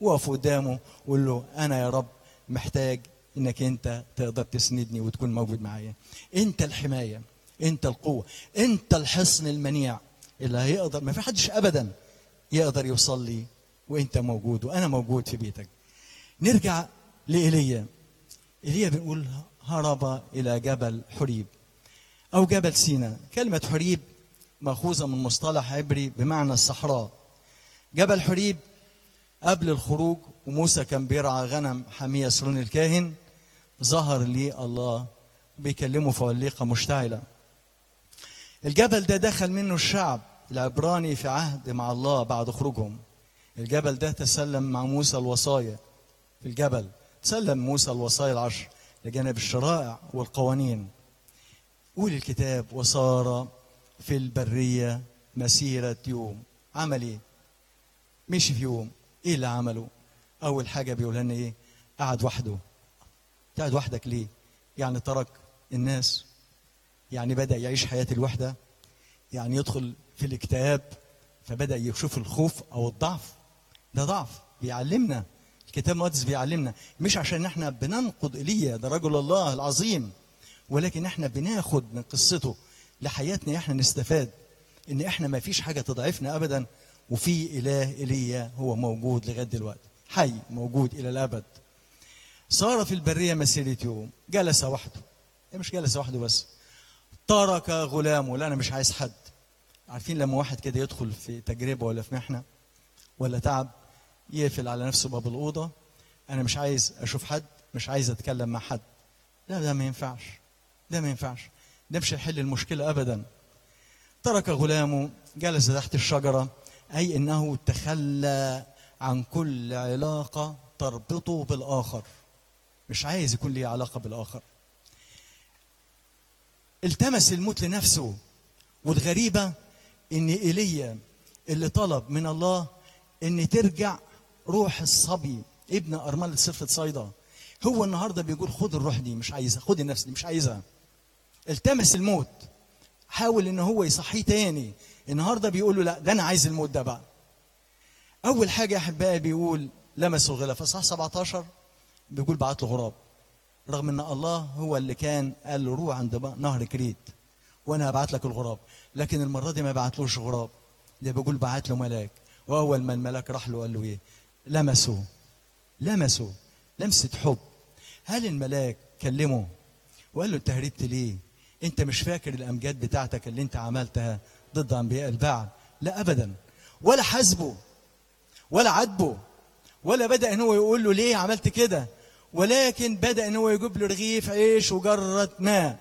وقف قدامه وقول له انا يا رب محتاج انك انت تقدر تسندني وتكون موجود معايا انت الحمايه انت القوه انت الحصن المنيع اللي هيقدر ما في حدش ابدا يقدر يوصل لي وانت موجود وانا موجود في بيتك نرجع لايليا ايليا بنقول هرب الى جبل حريب او جبل سينا كلمه حريب ماخوذه من مصطلح عبري بمعنى الصحراء جبل حريب قبل الخروج وموسى كان بيرعى غنم حمية سرون الكاهن ظهر لي الله بيكلمه في عليقة مشتعلة الجبل ده دخل منه الشعب العبراني في عهد مع الله بعد خروجهم الجبل ده تسلم مع موسى الوصايا في الجبل تسلم موسى الوصايا العشر لجانب الشرائع والقوانين قول الكتاب وصار في البرية مسيرة يوم عمل ايه مشي في يوم ايه اللي عمله اول حاجة بيقول لنا ايه قعد وحده قعد وحدك ليه يعني ترك الناس يعني بدأ يعيش حياة الوحدة يعني يدخل في الاكتئاب فبدأ يشوف الخوف أو الضعف ده ضعف بيعلمنا الكتاب المقدس بيعلمنا مش عشان احنا بننقض ايليا ده رجل الله العظيم ولكن احنا بناخد من قصته لحياتنا احنا نستفاد ان احنا ما فيش حاجه تضعفنا ابدا وفي اله ايليا هو موجود لغايه دلوقتي حي موجود الى الابد صار في البريه مسيره يوم جلس وحده مش جلس وحده بس ترك غلامه لا انا مش عايز حد عارفين لما واحد كده يدخل في تجربه ولا في محنه ولا تعب يقفل على نفسه باب الاوضه انا مش عايز اشوف حد مش عايز اتكلم مع حد لا ده ما ينفعش ده ما ينفعش ده مش هيحل المشكله ابدا ترك غلامه جلس تحت الشجره اي انه تخلى عن كل علاقه تربطه بالاخر مش عايز يكون ليه علاقه بالاخر التمس الموت لنفسه والغريبه ان ايليا اللي طلب من الله ان ترجع روح الصبي ابن ارمله صفه صيدا هو النهارده بيقول خد الروح دي مش عايزها خد النفس دي مش عايزها التمس الموت حاول ان هو يصحيه تاني النهارده بيقول له لا ده انا عايز الموت ده بقى اول حاجه يا احبائي بيقول لمسوا الغلاف في صح 17 بيقول بعت له غراب رغم ان الله هو اللي كان قال له روح عند نهر كريت وانا هبعت لك الغراب لكن المره دي ما بعتلوش غراب ده بيقول بعت له ملاك واول ما الملاك راح له قال له ايه لمسه لمسه لمسه حب هل الملاك كلمه وقال له انت هربت ليه انت مش فاكر الامجاد بتاعتك اللي انت عملتها ضد انبياء البعل لا ابدا ولا حاسبه ولا عاتبه ولا بدا ان هو يقول له ليه عملت كده ولكن بدا ان هو يجيب له رغيف عيش وجره ماء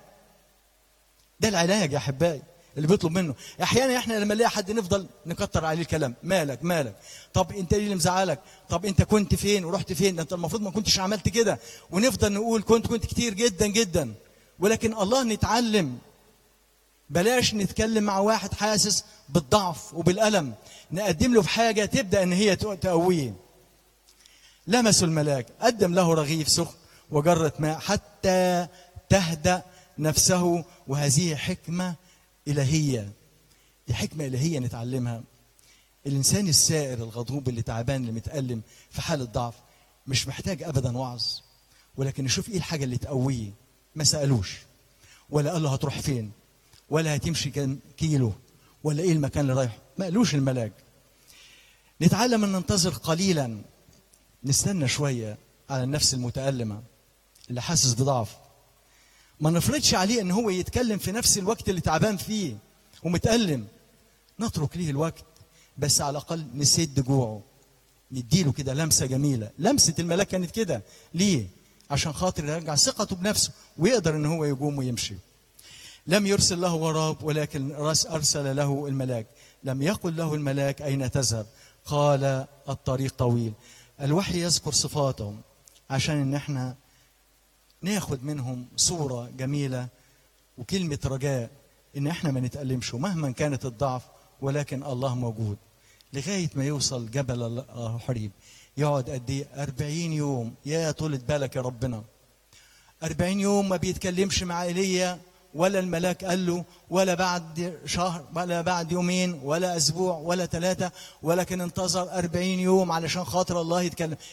ده العلاج يا احبائي اللي بيطلب منه احيانا احنا لما نلاقي حد نفضل نكتر عليه الكلام مالك مالك طب انت ايه اللي مزعلك طب انت كنت فين ورحت فين ده انت المفروض ما كنتش عملت كده ونفضل نقول كنت كنت كتير جدا جدا ولكن الله نتعلم بلاش نتكلم مع واحد حاسس بالضعف وبالألم نقدم له في حاجة تبدأ ان هي تقويه لمسوا الملاك قدم له رغيف سخن وجرة ماء حتى تهدأ نفسه وهذه حكمة إلهية دي حكمة إلهية نتعلمها الإنسان السائر الغضوب اللي تعبان اللي متألم في حالة ضعف مش محتاج أبدا وعظ ولكن يشوف إيه الحاجة اللي تقويه ما سألوش ولا قال له هتروح فين ولا هتمشي كام كيلو ولا إيه المكان اللي رايحه ما قالوش الملاك نتعلم أن ننتظر قليلا نستنى شوية على النفس المتألمة اللي حاسس بضعف ما نفرضش عليه ان هو يتكلم في نفس الوقت اللي تعبان فيه ومتألم نترك ليه الوقت بس على الاقل نسد جوعه نديله كده لمسه جميله لمسه الملاك كانت كده ليه عشان خاطر يرجع ثقته بنفسه ويقدر ان هو يقوم ويمشي لم يرسل له غراب ولكن ارسل له الملاك لم يقل له الملاك اين تذهب قال الطريق طويل الوحي يذكر صفاتهم عشان ان احنا ناخد منهم صورة جميلة وكلمة رجاء إن إحنا ما نتألمش ومهما كانت الضعف ولكن الله موجود لغاية ما يوصل جبل حريب يقعد قد إيه؟ 40 يوم يا طولة بالك يا ربنا 40 يوم ما بيتكلمش مع ايليا ولا الملاك قال له ولا بعد شهر ولا بعد يومين ولا أسبوع ولا ثلاثة ولكن انتظر أربعين يوم علشان خاطر الله يتكلم